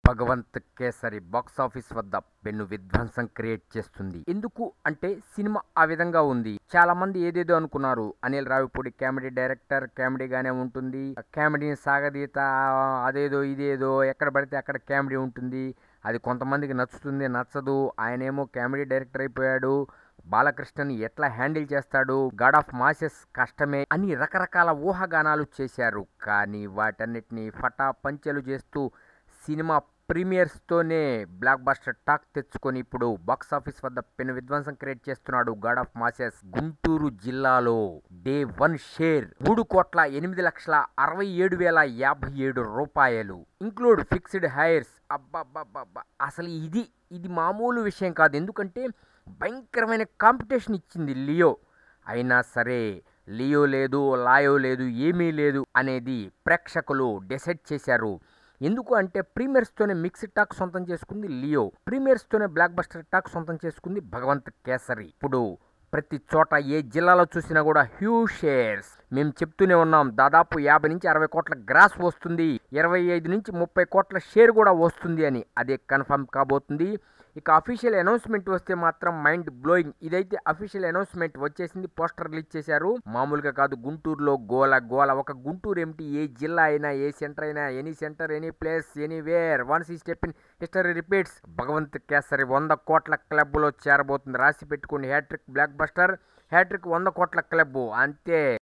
Bhagavanth Kesari box office వద్ద పెన్ను విధ్వంసం క్రియేట్ చేస్తుంది ఎందుకు అంటే సినిమా ఆ విధంగా ఉంది చాలా మంది ఏదేదో అనుకున్నారు అనిల్ రావిపూడి కామెడీ డైరెక్టర్ కామెడీగానే ఉంటుంది కామెడీని సాగదీత అదేదో ఇదేదో ఎక్కడ పడితే అక్కడ కామెడీ ఉంటుంది అది కొంతమందికి నచ్చుతుంది నచ్చదు ఆయనేమో కామెడీ డైరెక్టర్ అయిపోయాడు బాలకృష్ణని ఎట్లా హ్యాండిల్ చేస్తాడు గాడ్ ఆఫ్ మాసెస్ కష్టమే అని రకరకాల ఊహాగానాలు చేశారు కానీ వాటన్నిటిని ఫటా పంచెలు చేస్తూ సినిమా ప్రీమియర్స్తోనే బ్లాక్ బస్టర్ టాక్ తెచ్చుకొని ఇప్పుడు బాక్స్ ఆఫీస్ వద్ద పెను విధ్వంసం క్రియేట్ చేస్తున్నాడు గాడ్ ఆఫ్ మాసెస్ గుంటూరు జిల్లాలో డే వన్ షేర్ మూడు కోట్ల ఎనిమిది లక్షల అరవై ఏడు వేల యాభై ఏడు రూపాయలు ఇంక్లూడ్ ఫిక్స్డ్ హైర్స్ అబ్బబ్బబ్బబ్బా అసలు ఇది ఇది మామూలు విషయం కాదు ఎందుకంటే భయంకరమైన కాంపిటీషన్ ఇచ్చింది లియో అయినా సరే లియో లేదు లాయో లేదు ఏమీ లేదు అనేది ప్రేక్షకులు డిసైడ్ చేశారు ఎందుకు అంటే ప్రీమియర్స్తోనే మిక్స్డ్ టాక్ సొంతం చేసుకుంది లియో ప్రీమియర్స్తోనే బ్లాక్ బస్టర్ టాక్ సొంతం చేసుకుంది భగవంత్ కేసరి ఇప్పుడు ప్రతి చోట ఏ జిల్లాలో చూసినా కూడా హ్యూ షేర్స్ మేము చెప్తూనే ఉన్నాం దాదాపు యాభై నుంచి అరవై కోట్ల గ్రాస్ వస్తుంది ఇరవై ఐదు నుంచి ముప్పై కోట్ల షేర్ కూడా వస్తుంది అని అదే కన్ఫర్మ్ కాబోతుంది ఇక అఫీషియల్ అనౌన్స్మెంట్ వస్తే మాత్రం మైండ్ బ్లోయింగ్ ఇదైతే అఫీషియల్ అనౌన్స్మెంట్ వచ్చేసింది పోస్టర్ రిలీజ్ చేశారు మామూలుగా కాదు గుంటూరులో గోల గోల ఒక గుంటూరు ఏమిటి ఏ జిల్లా అయినా ఏ సెంటర్ అయినా any centre any place anywhere once ఈ step in history repeats Bhagavanth Kesari వంద కోట్ల క్లబ్లో చేరబోతుంది రాసి పెట్టుకోండి హ్యాట్రిక్ బ్లాక్ బస్టర్ హ్యాట్రిక్ వంద కోట్ల క్లబ్ అంతే